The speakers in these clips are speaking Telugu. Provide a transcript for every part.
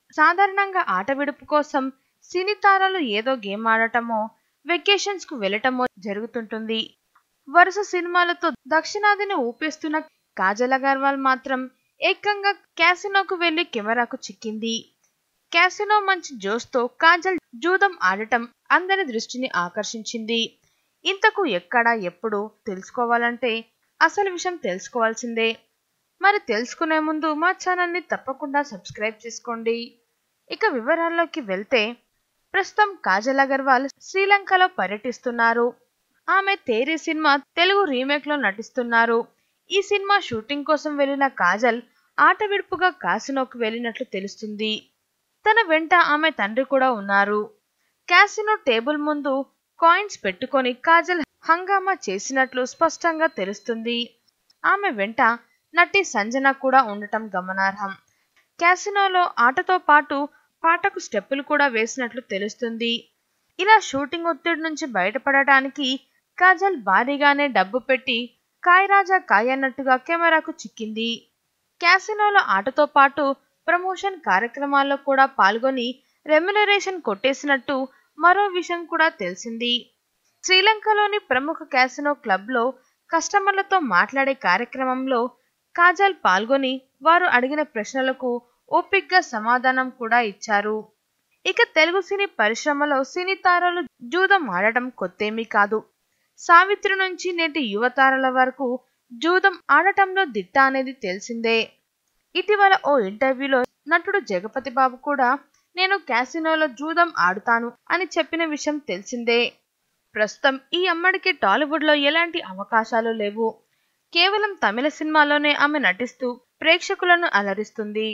సాధారణంగా ఆట విడుపు కోసం సినీ తారలు ఏదో గేమ్ ఆడటమో వెకేషన్స్ కు వెళ్ళటమో జరుగుతుంటుంది వరుస సినిమాలతో దక్షిణాదిని ఊపేస్తున్న కాజల్ అగర్వాల్ మాత్రం ఏకంగా క్యాసినోకు వెళ్లి కెమెరాకు చిక్కింది క్యాసినో మంచి జోష్తో కాజల్ జూదం ఆడటం అందరి దృష్టిని ఆకర్షించింది ఇంతకు ఎక్కడ ఎప్పుడు తెలుసుకోవాలంటే అసలు విషయం తెలుసుకోవాల్సిందే మరి తెలుసుకునే ముందు మా ఛానల్ని తప్పకుండా సబ్స్క్రైబ్ చేసుకోండి ఇక వివరాల్లోకి వెళ్తే ప్రస్తుతం కాజల్ అగర్వాల్ శ్రీలంకలో పర్యటిస్తున్నారు ఆమె తేరీ సినిమా తెలుగు రీమేక్ లో నటిస్తున్నారు ఈ సినిమా షూటింగ్ కోసం వెళ్లిన కాజల్ ఆట విడుపుగా కాసినోకు వెళ్ళినట్లు తెలుస్తుంది తన వెంట ఆమె తండ్రి కూడా ఉన్నారు క్యాసినో టేబుల్ ముందు కాయిన్స్ పెట్టుకొని కాజల్ హంగామా చేసినట్లు స్పష్టంగా తెలుస్తుంది ఆమె వెంట నటి సంజన కూడా ఉండటం గమనార్హం క్యాసినోలో ఆటతో పాటు పాటకు స్టెప్పులు కూడా వేసినట్లు తెలుస్తుంది ఇలా షూటింగ్ ఒత్తిడి నుంచి బయటపడటానికి కాజల్ భారీగానే డబ్బు పెట్టి కాయ్ రాజా కాయ్ అన్నట్టుగా కెమెరాకు చిక్కింది క్యాసినోలో ఆటతో పాటు ప్రమోషన్ కార్యక్రమాల్లో కూడా పాల్గొని రెమ్యునరేషన్ కొట్టేసినట్టు మరో విషయం కూడా తెలిసింది శ్రీలంకలోని ప్రముఖ క్యాసినో క్లబ్లో కస్టమర్లతో మాట్లాడే కార్యక్రమంలో కాజల్ పాల్గొని వారు అడిగిన ప్రశ్నలకు ఓపిగ్గా సమాధానం కూడా ఇచ్చారు ఇక తెలుగు సినీ పరిశ్రమలో సినీ తారలు జూదం ఆడటం కొత్తేమీ కాదు సావిత్రి నుంచి నేటి యువతారల వరకు జూదం ఆడటంలో దిట్ట అనేది తెలిసిందే ఇటీవల ఓ ఇంటర్వ్యూలో నటుడు జగపతి బాబు కూడా నేను క్యాసినోలో జూదం ఆడుతాను అని చెప్పిన విషయం తెలిసిందే ప్రస్తుతం ఈ అమ్మడికి టాలీవుడ్ లో ఎలాంటి అవకాశాలు లేవు కేవలం తమిళ సినిమాలోనే ఆమె నటిస్తూ ప్రేక్షకులను అలరిస్తుంది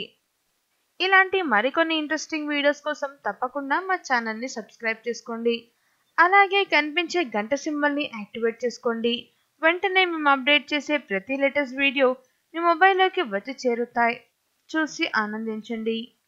ఇలాంటి మరికొన్ని ఇంట్రెస్టింగ్ వీడియోస్ కోసం తప్పకుండా మా ఛానల్ని సబ్స్క్రైబ్ చేసుకోండి అలాగే కనిపించే గంట సింబల్ని యాక్టివేట్ చేసుకోండి వెంటనే మేము అప్డేట్ చేసే ప్రతి లేటెస్ట్ వీడియో మీ మొబైల్లోకి వచ్చి చేరుతాయి చూసి ఆనందించండి